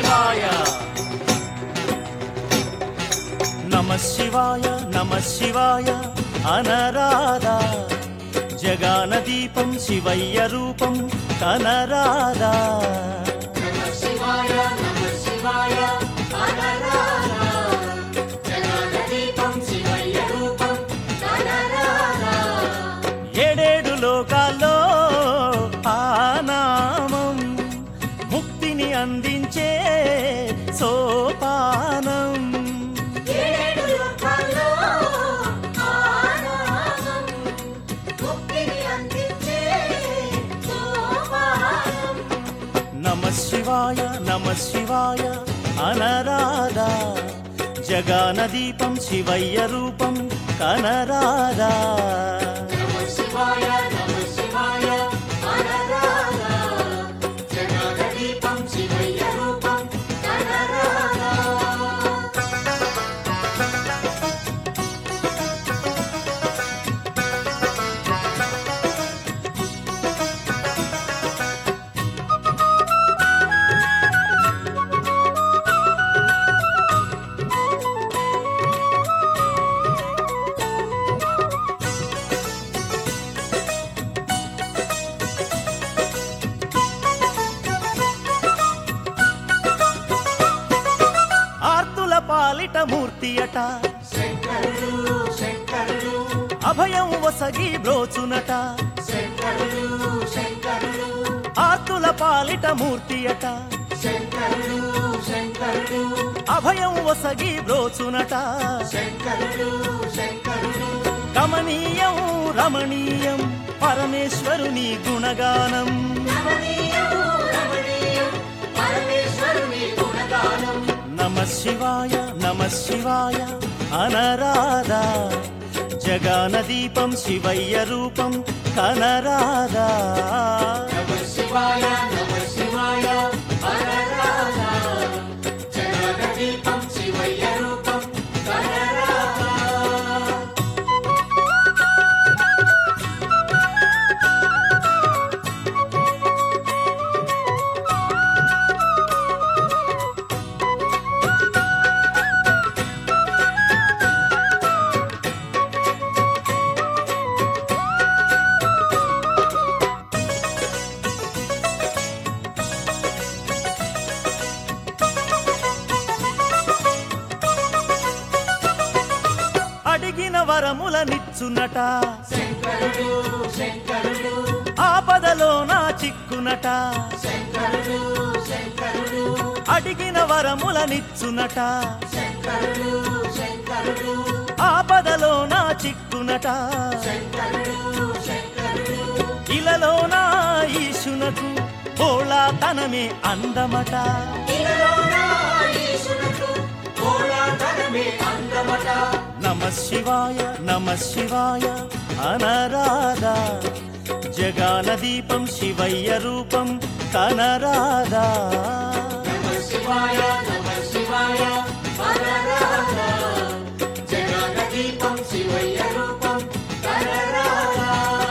శివాయ నమ శివాయ నమ శివాయ అనరాధా జగాన దీపం శివయ్య రూపం కనరాధా శివాయ నమ శివాయ అనరాధా జగదీపం శివయ్య రూపం అనరాధా ఏడేడు లోకాల్లో ఆ నామం ముక్తిని అందించే సోపానం ఏడేడు లోకాల్లో ఆనామం ముక్తిని అందించే సోపానం నమ శివాయ నమ శివాయ అనరాధా జగాన దీపం శివయ్య రూపం కనరాధా నమ శివాయ నమ శివాయ అనరాధా జగదీపం శివయ్య రూపం అనరాధా ఆర్తుల పాలిట మూర్తి అట శంకరుడు శంకరుడు అభయం వసగి బ్రోచునట శంకరుడు శంకరుడు ఆర్తుల పాలిట మూర్తి అట శంకరుడు శంకరుడు అభయం వసగి బ్రోచునట శంకరుడు శంకరుడు గమనీయం రమణీయం పరమేశ్వరుని గుణగానం రమణీయం రమణీయం పరమేశ్వరుని గుణగానం నమ శివాయ నమ శివాయ అనరాధా జగాన దీపం శివయ్య రూపం కనరాధా నమ శివాయ నమ శివాయ అనరాధా జగదీపం శివయ్య రూపం కనరాధా అడిగిన వరముల నిచ్చునట శంకరుడు శంకరుడు ఆపదలో నా చిక్కునట శంకరుడు శంకరుడు అడిగిన వరముల నిచ్చునట శంకరుడు శంకరుడు ఆపదలో నా చిక్కునట శంకరుడు శంకరుడు ఇలలో నా ఈశునకు బోళా తనమే అందమట ఇలలోన ఈశునకు కోలాటనమే అందమట నమ శివాయ నమ శివాయ అనరాధా జగాన దీపం శివయ్య రూపం కనరాధా నమ శివాయ నమ శివాయ అనరాధా జగదీపం శివయ్య రూపం కనరాధా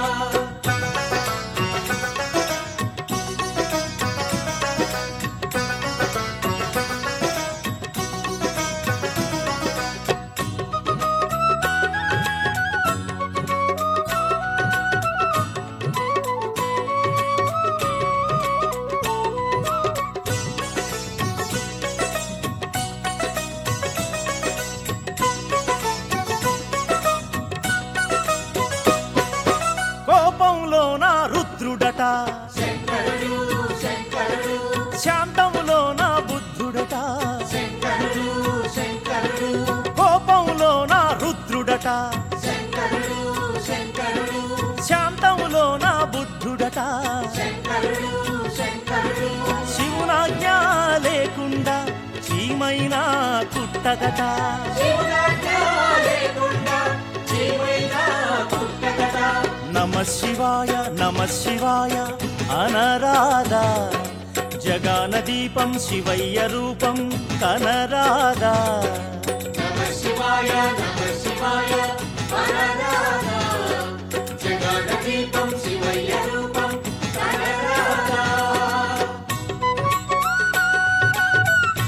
కోపంలో నా రుద్రుడట శంకరుడు శంకరుడు శాంతములో నా బుద్ధుడట శంకరుడు శంకరుడు కోపంలో నా రుద్రుడట శంకరుడు శంకరుడు శాంతములో నా బుద్ధుడట శంకరుడు శంకరుడు శివునాజ్ఞ లేకుండా చీమైనా కుట్టదట శివుడాజ్ఞ లేకుండా జీవైనా పుట్టగట నమ శివాయ నమ శివాయ అనరాధా జగాన దీపం శివయ్య రూపం కనరాధా నమ శివాయ నమ శివాయ అనరాధా జగదీపం శివయ్య రూపం అనరాధా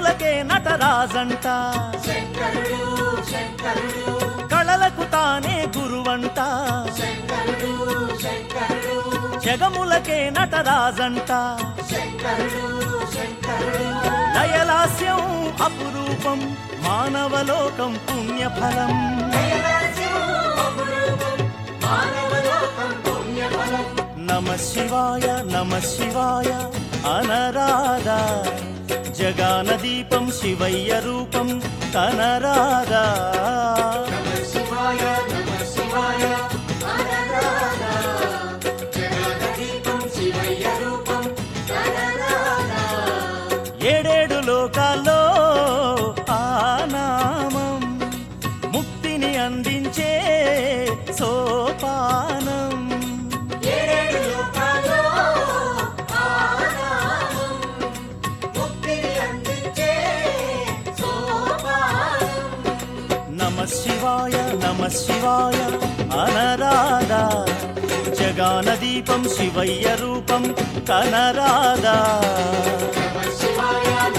జగములకే నటరాజంట శంకరుడు శంకరుడు కళలకు తానే గురువంట శంకరుడు శంకరుడు జగములకే నటరాజంట శంకరుడు శంకరుడు లయలాస్యం అపురూపం మానవలోకం పుణ్యఫలం దయరాజ్యం అపురూపం మానవలోకం పుణ్యఫలం నమ శివాయ నమ శివాయ అనరాధా జగాన దీపం శివయ్య రూపం కనరాధా నమ శివాయ నమ శివాయ ఆరాధన జగద దీపం శివయ్య రూపం ఆరాధన ఏడేడు లోకాల్లో ఆ నామం ముక్తిని అందించే సోపానం ఏడేడు లోకాల్లో ఆనామం ముక్తిని అందించే సోపానం నమ శివాయ నమ శివాయ అనరాధా జగాన దీపం శివయ్య రూపం కనరాధా నమ శివాయ